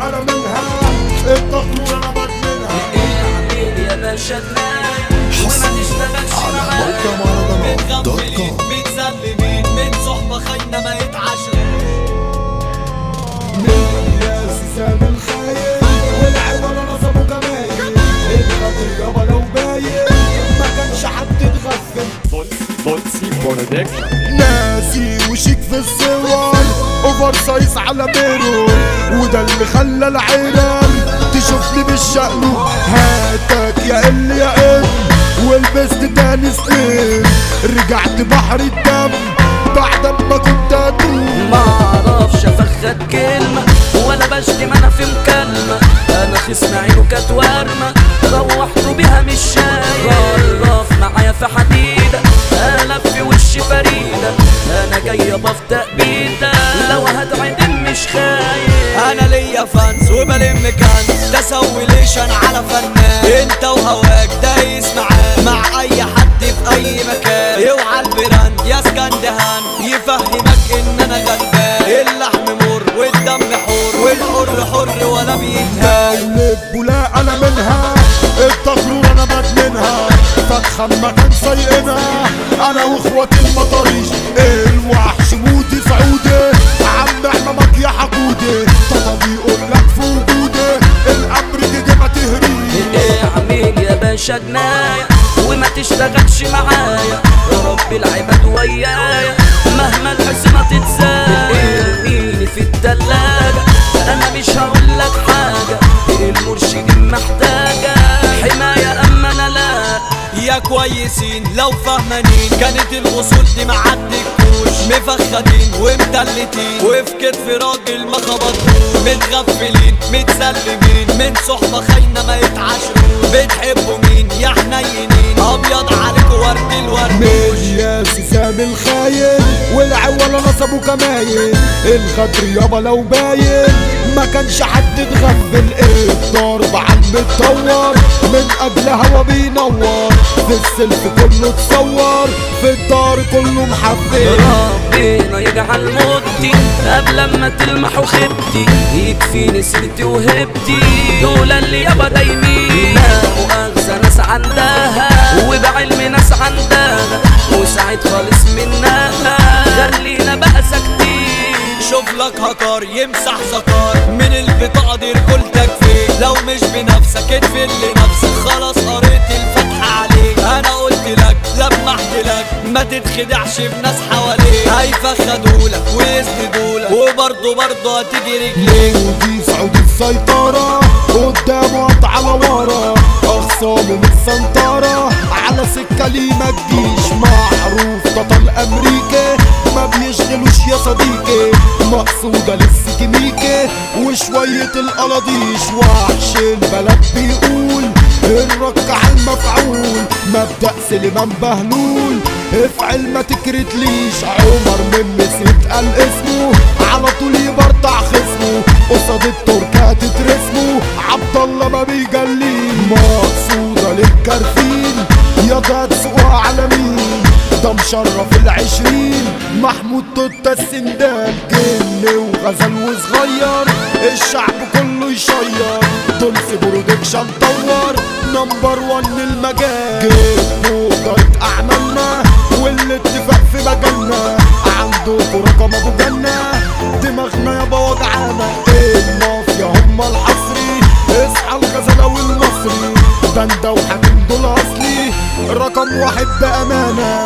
انا منها التقرير انا بدمنها اعمل يا باشا دماغ وما تشتغلش على معايا موقع مهرجانات دوت متغفلين كوم متسلمين من صحبة خاينة ما يتعاشرين الناس سام الخاين والعوالة نصبوا جمايل الخطر يابا لو باين ما كانش حد اتغفل ناسي وشيك في الصور اوفر سايز على ميرور وده اللي خلى العيران تشوفني بالشقلب هاتك يا ال يا ام ولبست تاني سنين رجعت بحر الدم بعد ما كنت اتوب ما اعرفش افخد كلمة ولا بشتم انا في مكالمة انا خصم عينه كانت ورمة روحته بيها مش شايل رف معايا في حديدة انا في وشي فريدة انا جاية بفتق بيتا لو هتعدل مش خايف انا ليا فانز وبلم كنز تسويليشن على فنان انت وهواك دايس معاه مع اي حد في اي مكان اوعى البراند يا اسكندهان يفهمك ان انا غلبان اللحم مر والدم حور والحر حر ولا بيتهان قلب ولا انا منها التقرير انا بدمنها فتخة ما كان سايقنها انا واخواتي المطاريش الوحش مودي سعودي عم احمامك يا حقودي طبعا بيقول لك في وجودي الامر تيجي ما تهريش اعمل يا باشا جناية وما تشتغلش معايا يا رب العباد ويايا مهما الحسنة تتزايد ارميني في التلاجة انا مش هقول لك حاجة المرشدين محتاجة حماية اما انا لا يا كويسين لو فهمانين كانت الوصول دي معدكوش مفخدين ومدلتين وفي كتف راجل ما خبطوش متغفلين متسلمين من صحبة خاينة ما يتعاشروش بتحبوا مين يا حنينين ابيض عليكوا ورد الورد ملياس سام الخاين والعوالة نصبوا كماين الغدر يابا لو باين ما كانش حد اتغفل الضرب على المتطور من قبل هوا بينور في السلف كله اتصور في الدار كله محفل ربنا يجعل موتي قبل ما تلمح وخبتي يكفيني سيرتي وهبتي دول اللي يابا دايمين لا مؤاخذة ناس عندها وبعلم ناس عندها وسعيد خالص منها خلينا بقى ساكتين شوف لك هكار يمسح زكار من البطاقة دي رجولتك فين لو مش بنفسك اتفل لنفسك خلاص قريت الفتحة عليك انا قلت لك لمحت لك ما تتخدعش بناس حواليك هيفخدولك ويسندولك وبرضه برضه هتيجي رجليك ودي سعودي السيطرة قدامه قطع على ورا أخصامه متسنطرة على سكة ليه ما تجيش معروف بطل أمريكا ما بيشغلوش يا صديقي مقصودة للسكيميكي وشوية القلاضيش وحش البلد بيقول الرك على المفعول مبدأ سليمان بهلول افعل ما تكرتليش عمر من مسيت قال اسمه على طول يبرطع خصمه قصاد التركة تترسمه عبد الله ما بيجليه مقصودة للكرفين يا ده تسوقها على مين ده مشرف العشرين محمود توتا السندان جن وغزل وصغير الشعب كله يشير دولس برودكشن طور نمبر وان المجال جيب نقطة أعمالنا والاتفاق في مجالنا عندكوا رقم أبو جنة دماغنا يابا وجعانا المافيا هم الحصري اصحى الغزلاوي المصري باندا وحكيم دول أصلي رقم واحد بأمانة